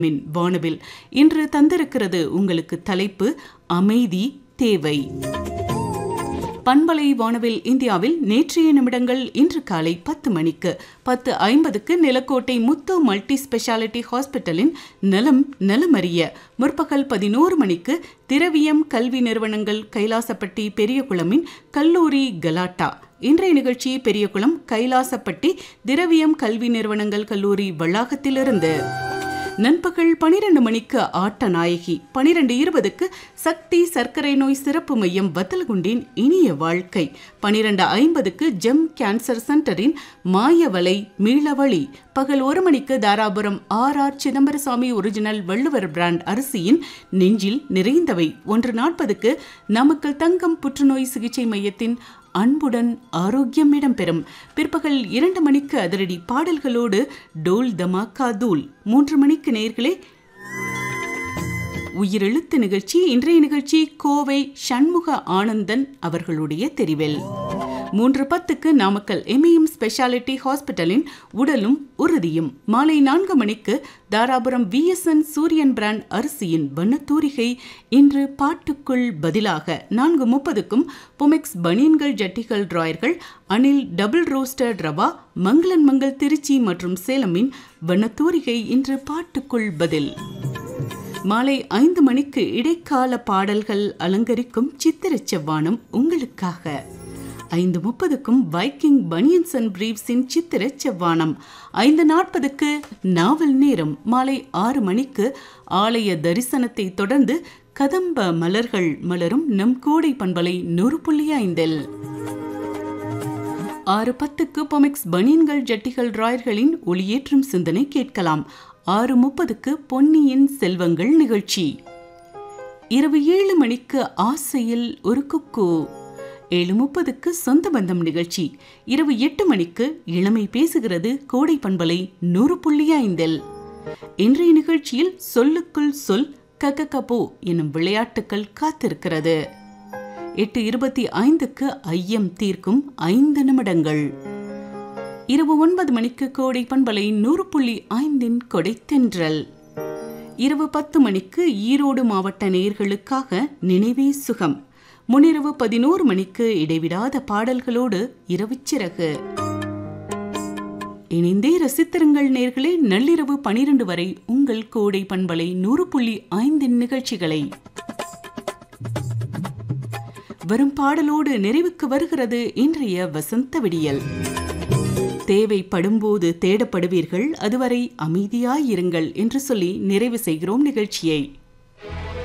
மின் வானவில் இன்று தந்திருக்கிறது உங்களுக்கு தலைப்பு அமைதி தேவை பண்பலை வானவில் இந்தியாவில் நேற்றைய நிமிடங்கள் இன்று காலை பத்து மணிக்கு பத்து ஐம்பதுக்கு நிலக்கோட்டை முத்து மல்டி ஸ்பெஷாலிட்டி ஹாஸ்பிட்டலின் நலம் நலமறிய முற்பகல் பதினோரு மணிக்கு திரவியம் கல்வி நிறுவனங்கள் கைலாசப்பட்டி பெரியகுளமின் கல்லூரி கலாட்டா இன்றைய நிகழ்ச்சி பெரியகுளம் கைலாசப்பட்டி திரவியம் கல்வி நிறுவனங்கள் கல்லூரி வளாகத்திலிருந்து நண்பகல் பனிரெண்டு மணிக்கு ஆட்ட நாயகி பனிரெண்டு இருபதுக்கு சக்தி சர்க்கரை நோய் சிறப்பு மையம் வத்தலகுண்டின் இனிய வாழ்க்கை பனிரெண்டு ஐம்பதுக்கு ஜெம் கேன்சர் சென்டரின் மாயவலை மீளவழி பகல் ஒரு மணிக்கு Dharapuram R R Chidambarasamy original Valluvar brand அரிசியின் நெஞ்சில் நிறைந்தவை ஒன்று நாற்பதுக்கு நாமக்கல் தங்கம் புற்றுநோய் சிகிச்சை மையத்தின் அன்புடன் ஆரோக்கியம் இடம்பெறும் பிற்பகல் இரண்டு மணிக்கு அதிரடி பாடல்களோடு டோல் தமாக்கா தூள் மூன்று மணிக்கு நேர்களே உயிரெழுத்து நிகழ்ச்சி இன்றைய நிகழ்ச்சி கோவை சண்முக ஆனந்தன் அவர்களுடைய தெரிவில் மூன்று பத்துக்கு நாமக்கல் எம்ஏஎம் ஸ்பெஷாலிட்டி ஹாஸ்பிட்டலின் உடலும் உறுதியும் மாலை நான்கு மணிக்கு தாராபுரம் விஎஸ்என் சூரியன் பிராண்ட் அரிசியின் வண்ணத்தூரிகை இன்று பாட்டுக்குள் பதிலாக நான்கு முப்பதுக்கும் பொமெக்ஸ் பனியன்கள் ஜட்டிகள் டிராயர்கள் அனில் டபுள் ரோஸ்டர்ட் ரவா மங்களன் மங்கள் திருச்சி மற்றும் சேலமின் வண்ணத்தூரிகை இன்று பாட்டுக்குள் பதில் மாலை ஐந்து மணிக்கு இடைக்கால பாடல்கள் அலங்கரிக்கும் சித்திர செவ்வானம் உங்களுக்காக ஐந்து முப்பதுக்கும் வைக்கிங் பனியன்ஸ் அண்ட் பிரீவ்ஸின் சித்திர செவ்வானம் ஐந்து நாற்பதுக்கு நாவல் நேரம் மாலை ஆறு மணிக்கு ஆலய தரிசனத்தை தொடர்ந்து கதம்ப மலர்கள் மலரும் நம் கோடை பண்பலை நூறு புள்ளி ஐந்தில் ஆறு பத்துக்கு பொமெக்ஸ் பனியன்கள் ஜட்டிகள் ராயர்களின் ஒளியேற்றும் சிந்தனை கேட்கலாம் ஆறு முப்பதுக்கு பொன்னியின் செல்வங்கள் நிகழ்ச்சி இரவு ஏழு மணிக்கு ஆசையில் ஒரு குக்கு ஏழு முப்பதுக்கு சொந்த பந்தம் நிகழ்ச்சி இரவு எட்டு மணிக்கு இளமை பேசுகிறது கோடை பண்பலை நூறு புள்ளி ஐந்தில் இன்றைய நிகழ்ச்சியில் சொல்லுக்குள் சொல் கக கபோ எனும் விளையாட்டுக்கள் காத்திருக்கிறது எட்டு இருபத்தி ஐந்துக்கு ஐயம் தீர்க்கும் ஐந்து நிமிடங்கள் இரவு ஒன்பது மணிக்கு கோடை பண்பலை நூறு புள்ளி ஐந்தின் கொடை தென்றல் இரவு பத்து மணிக்கு ஈரோடு மாவட்ட நேயர்களுக்காக நினைவே சுகம் முன்னிரவு பதினோரு மணிக்கு இடைவிடாத பாடல்களோடு இரவு சிறகு இணைந்தே ரசித்திருங்கள் நேர்களே நள்ளிரவு பனிரெண்டு வரை உங்கள் கோடை பண்பலை நூறு புள்ளி ஐந்தின் நிகழ்ச்சிகளை வரும் பாடலோடு நிறைவுக்கு வருகிறது இன்றைய வசந்த விடியல் தேவைப்படும்போது தேடப்படுவீர்கள் அதுவரை அமைதியாயிருங்கள் என்று சொல்லி நிறைவு செய்கிறோம் நிகழ்ச்சியை